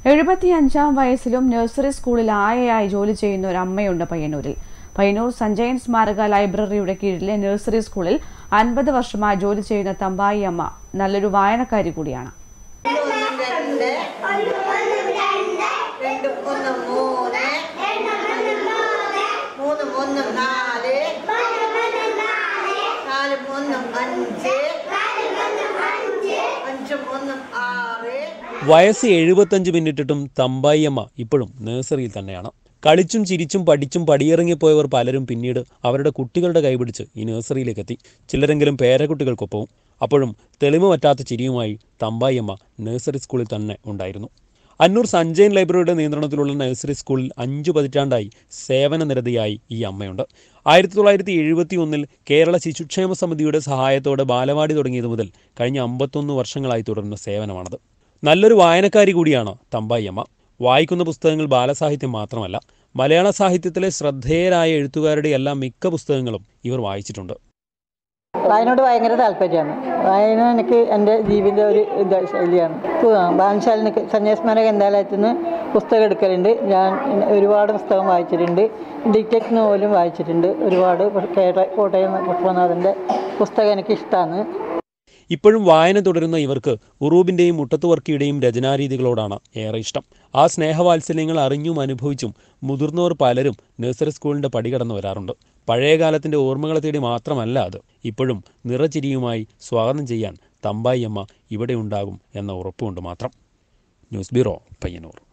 എഴുപത്തിയഞ്ചാം വയസ്സിലും നഴ്സറി സ്കൂളിൽ ആയയായി ജോലി ചെയ്യുന്ന ഒരു അമ്മയുണ്ട് പയ്യന്നൂരിൽ പയ്യന്നൂർ സഞ്ജയൻ സ്മാരക ലൈബ്രറിയുടെ കീഴിലെ നഴ്സറി സ്കൂളിൽ അൻപത് വർഷമായി ജോലി ചെയ്യുന്ന തമ്പായി അമ്മ നല്ലൊരു വായനക്കാരി കൂടിയാണ് രണ്ട് ഒന്ന് മൂന്ന് മൂന്ന് മൂന്ന് നാല് നാല് മൂന്നും അഞ്ച് അഞ്ചും ഒന്നും ആറ് വയസ്സ് എഴുപത്തഞ്ച് പിന്നിട്ടിട്ടും തമ്പായിയമ്മ ഇപ്പോഴും നഴ്സറിയിൽ തന്നെയാണ് കളിച്ചും ചിരിച്ചും പഠിച്ചും പടിയിറങ്ങിപ്പോയവർ പലരും പിന്നീട് അവരുടെ കുട്ടികളുടെ കൈപിടിച്ച് ഈ നഴ്സറിയിലേക്ക് എത്തി ചിലരെങ്കിലും പേരക്കുട്ടികൾക്കൊപ്പവും അപ്പോഴും തെളിമ പറ്റാത്ത ചിരിയുമായി തമ്പായിയമ്മ നഴ്സറി സ്കൂളിൽ തന്നെ ഉണ്ടായിരുന്നു അന്നൂർ സഞ്ജയൻ ലൈബ്രറിയുടെ നിയന്ത്രണത്തിലുള്ള നഴ്സറി സ്കൂളിൽ അഞ്ചു പതിറ്റാണ്ടായി സേവന നിരതയായി ഈ അമ്മയുണ്ട് ആയിരത്തി തൊള്ളായിരത്തി എഴുപത്തി ഒന്നിൽ കേരള ശിശുക്ഷേമ സമിതിയുടെ സഹായത്തോടെ ബാലവാടി തുടങ്ങിയത് മുതൽ കഴിഞ്ഞ അമ്പത്തൊന്ന് വർഷങ്ങളായി തുടരുന്ന സേവനമാണത് നല്ലൊരു വായനക്കാരി കൂടിയാണ് തമ്പായിയമ്മ വായിക്കുന്ന പുസ്തകങ്ങൾ ബാലസാഹിത്യം മാത്രമല്ല മലയാള സാഹിത്യത്തിലെ ശ്രദ്ധേയരായ എഴുത്തുകാരുടെ എല്ലാം മിക്ക പുസ്തകങ്ങളും ഇവർ വായിച്ചിട്ടുണ്ട് വായനയോട് ഭയങ്കര താല്പര്യമാണ് വായന എനിക്ക് എൻ്റെ ജീവിത ഒരു ഇത് ശൈലിയാണ് ബാലശാലിന് സന്യാസ്മാര ഗ്രന്ഥാലയത്തിൽ നിന്ന് പുസ്തകം എടുക്കലുണ്ട് ഞാൻ ഒരുപാട് പുസ്തകം വായിച്ചിട്ടുണ്ട് ഡിറ്റക്ട് നോവലും വായിച്ചിട്ടുണ്ട് ഒരുപാട് കേരള കോട്ടയം പുഷ്പനാഥൻ്റെ പുസ്തകം എനിക്ക് ഇഷ്ടമാണ് ഇപ്പോഴും വായന തുടരുന്ന ഇവർക്ക് ഉറൂബിൻ്റെയും മുട്ടത്തുവർക്കിയുടെയും രചനാരീതികളോടാണ് ഏറെ ഇഷ്ടം ആ സ്നേഹവാത്സല്യങ്ങൾ അറിഞ്ഞും അനുഭവിച്ചും മുതിർന്നവർ പലരും നഴ്സറി സ്കൂളിൻ്റെ പടി കടന്നു വരാറുണ്ട് പഴയകാലത്തിൻ്റെ ഓർമ്മകളെ തേടി മാത്രമല്ല അത് ഇപ്പോഴും നിറചിരിയുമായി സ്വാഗതം ചെയ്യാൻ തമ്പായിയമ്മ ഇവിടെ ഉണ്ടാകും എന്ന ഉറപ്പുകൊണ്ട് മാത്രം ന്യൂസ് ബ്യൂറോ പയ്യന്നൂർ